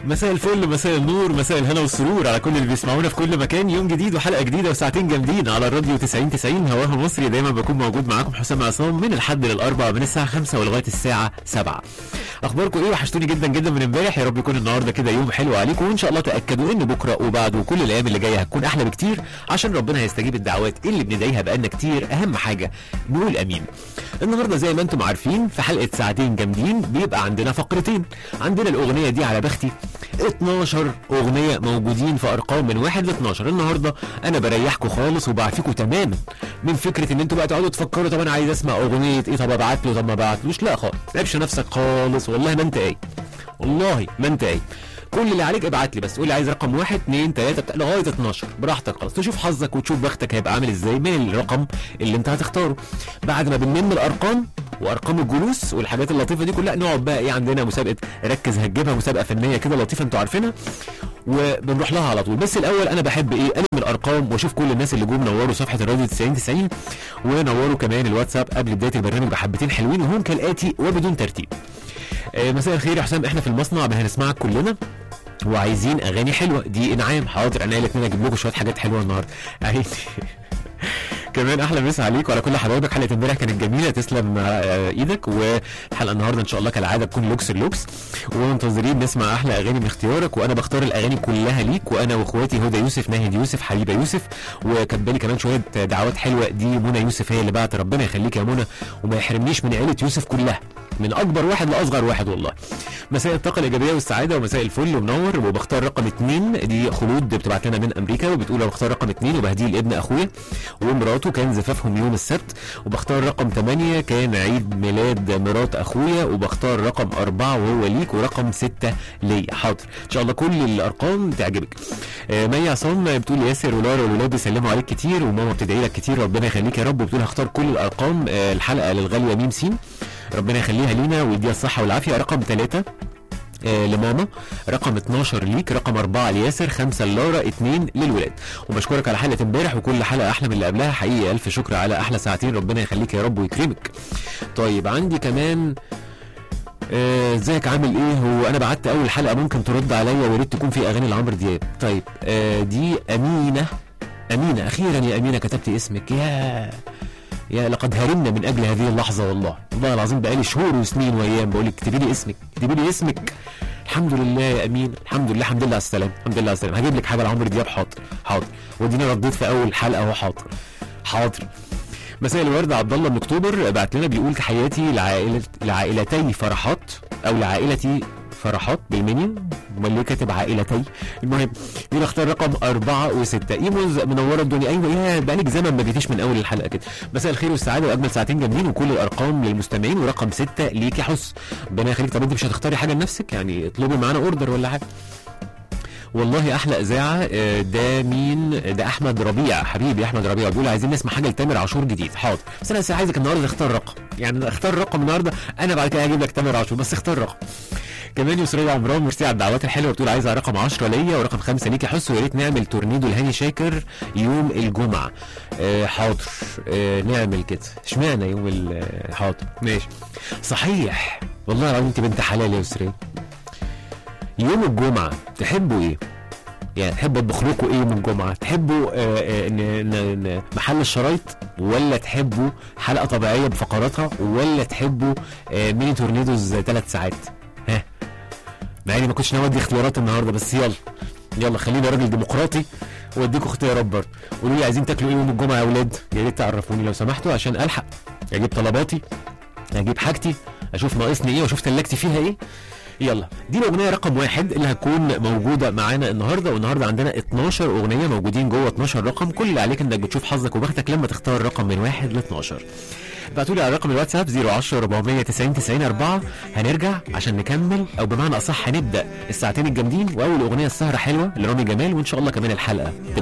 مساء الفل مساء النور مساء الهنا والسرور على كل اللي بيسمعونا في كل مكان يوم جديد وحلقه جديده وساعتين جامدين على الراديو 90 90 هواها مصري دايما بكون موجود معاكم حسام عصام من الحد للاربع من الساعه 5 ولغايه الساعه 7 اخباركم ايه وحشتوني جدا جدا من امبارح يا رب يكون النهارده كده يوم حلو عليكم وان شاء الله تاكدوا ان بكره وبعده وكل الايام اللي جايه هتكون احلى بكتير عشان ربنا هيستجيب الدعوات اللي بندعيها بقالنا كتير اهم حاجه نقول امين النهارده زي ما انتم عارفين في حلقه ساعتين جامدين بيبقى عندنا فقرتين عندنا الاغنيه دي على بختي 12 اغنيه موجودين في ارقام من 1 ل 12 النهارده انا بريحكم خالص وبعفيكم تماما من فكره ان انتوا بقى تقعدوا تفكروا طب انا عايز اسمع اغنيه ايه طب ابعت له طب ما ابعتلوش لا خالص ما تتعبش نفسك خالص والله ما انت ايه والله ما انت ايه كل اللي عليك ابعت لي بس قول لي عايز رقم واحد اتنين تلاته بتاع لغايه 12 براحتك خالص تشوف حظك وتشوف بختك هيبقى عامل ازاي من الرقم اللي انت هتختاره بعد ما بنلم الارقام وارقام الجلوس والحاجات اللطيفه دي كلها نقعد بقى ايه عندنا مسابقه ركز هتجيبها مسابقه فنيه كده لطيفه انتوا عارفينها وبنروح لها على طول بس الاول انا بحب ايه انمي الارقام واشوف كل الناس اللي جم نوروا صفحه الراديو 90 90 ونوروا كمان الواتساب قبل بدايه البرنامج بحبتين حلوين وهم كالاتي وبدون ترتيب آه، مساء الخير يا حسام احنا في المصنع هنسمعك كلنا وعايزين اغاني حلوه دي انعام حاضر انا الاثنين اجيب لكم شويه حاجات حلوه النهارده عيني كمان احلى مسا عليك وعلى كل حبايبك حلقه امبارح كانت جميله تسلم آه، ايدك والحلقه النهارده ان شاء الله كالعاده تكون لوكس اللوكس ومنتظرين نسمع احلى اغاني من اختيارك وانا بختار الاغاني كلها ليك وانا واخواتي هدى يوسف ناهد يوسف حبيبه يوسف وكاتبالي كمان شويه دعوات حلوه دي منى يوسف هي اللي بعت ربنا يخليك يا منى وما يحرمنيش من عيله يوسف كلها من اكبر واحد لاصغر واحد والله مساء الطاقه الايجابيه والسعاده ومساء الفل ومنور وبختار رقم اثنين دي خلود بتبعت لنا من امريكا وبتقول انا بختار رقم اثنين وبهديه لابن اخويا ومراته كان زفافهم يوم السبت وبختار رقم ثمانية كان عيد ميلاد مرات اخويا وبختار رقم أربعة وهو ليك ورقم ستة ليا حاضر ان شاء الله كل الارقام تعجبك آه، مي عصام بتقول ياسر ولارا والولاد بيسلموا عليك كتير وماما بتدعي لك كتير ربنا يخليك يا رب وبتقول هختار كل الارقام آه، الحلقه للغاليه ميم سين ربنا يخليها لينا ويديها الصحه والعافيه رقم ثلاثة آه، لماما رقم 12 ليك رقم 4 لياسر 5 للارا 2 للولاد وبشكرك على حلقه امبارح وكل حلقه احلى من اللي قبلها حقيقي الف شكر على احلى ساعتين ربنا يخليك يا رب ويكرمك طيب عندي كمان آه، ازيك عامل ايه هو انا بعت اول حلقه ممكن ترد عليا ويا ريت تكون في اغاني لعمرو دياب طيب آه، دي امينه امينه اخيرا يا امينه كتبت اسمك يا يا لقد هرمنا من اجل هذه اللحظه والله والله العظيم بقالي شهور وسنين وايام بقول لك اكتبي لي اسمك اكتبي لي اسمك الحمد لله يا امين الحمد لله الحمد لله على السلامه الحمد لله على السلامه هجيب لك حاجه لعمرو دياب حاضر حاضر وديني رديت في اول حلقه اهو حاضر حاضر مساء الورد عبد الله من اكتوبر بعت لنا بيقول تحياتي لعائلة لعائلتي فرحات او لعائلتي فرحات بالمنيا امال ليه كاتب عائلتي المهم مين اختار رقم أربعة وستة ايموز منورة الدنيا ايوه يا بقالك زمن ما جيتيش من اول الحلقة كده مساء الخير والسعادة واجمل ساعتين جامدين وكل الارقام للمستمعين ورقم ستة ليك يا حس ربنا يخليك طب انت مش هتختاري حاجة لنفسك يعني اطلبي معانا اوردر ولا حاجة والله احلى اذاعه آه، ده مين ده احمد ربيع حبيبي احمد ربيع بيقول عايزين نسمع حاجه لتامر عاشور جديد حاضر بس انا بس عايزك النهارده تختار رقم يعني اختار رقم النهارده انا بعد كده هجيب لك تامر عاشور بس اختار رقم كمان يسرية عمران ميرسي على الدعوات الحلوه بتقول عايزه رقم 10 ليا ورقم 5 ليكي حس ويا ريت نعمل تورنيدو لهاني شاكر يوم الجمعه آه حاضر آه نعمل كده اشمعنى يوم ال- آه، حاضر ماشي صحيح والله العظيم انت بنت حلال يا يسرية يوم الجمعه تحبوا ايه؟ يعني تحبوا اطبخ لكم ايه يوم الجمعه؟ تحبوا آه، آه، ن- ن- ن- محل الشرايط ولا تحبوا حلقه طبيعيه بفقراتها ولا تحبوا آه، ميني تورنيدوز ثلاث ساعات؟ ها مع اني ما كنتش ناوي ادي اختيارات النهارده بس يلا يلا خليني راجل ديمقراطي واديكم اختيارات برضه قولوا لي عايزين تاكلوا ايه يوم الجمعه يا اولاد يا ريت تعرفوني لو سمحتوا عشان الحق اجيب طلباتي اجيب حاجتي اشوف ناقصني ايه واشوف تلاجتي فيها ايه يلا دي الاغنيه رقم واحد اللي هتكون موجوده معانا النهارده والنهارده عندنا 12 اغنيه موجودين جوه 12 رقم كل اللي عليك انك بتشوف حظك وبختك لما تختار رقم من واحد ل 12 ابعتوا لي على رقم الواتساب 010 490 90 4 هنرجع عشان نكمل او بمعنى اصح هنبدا الساعتين الجامدين واول اغنيه السهره حلوه لرامي جمال وان شاء الله كمان الحلقه تبقى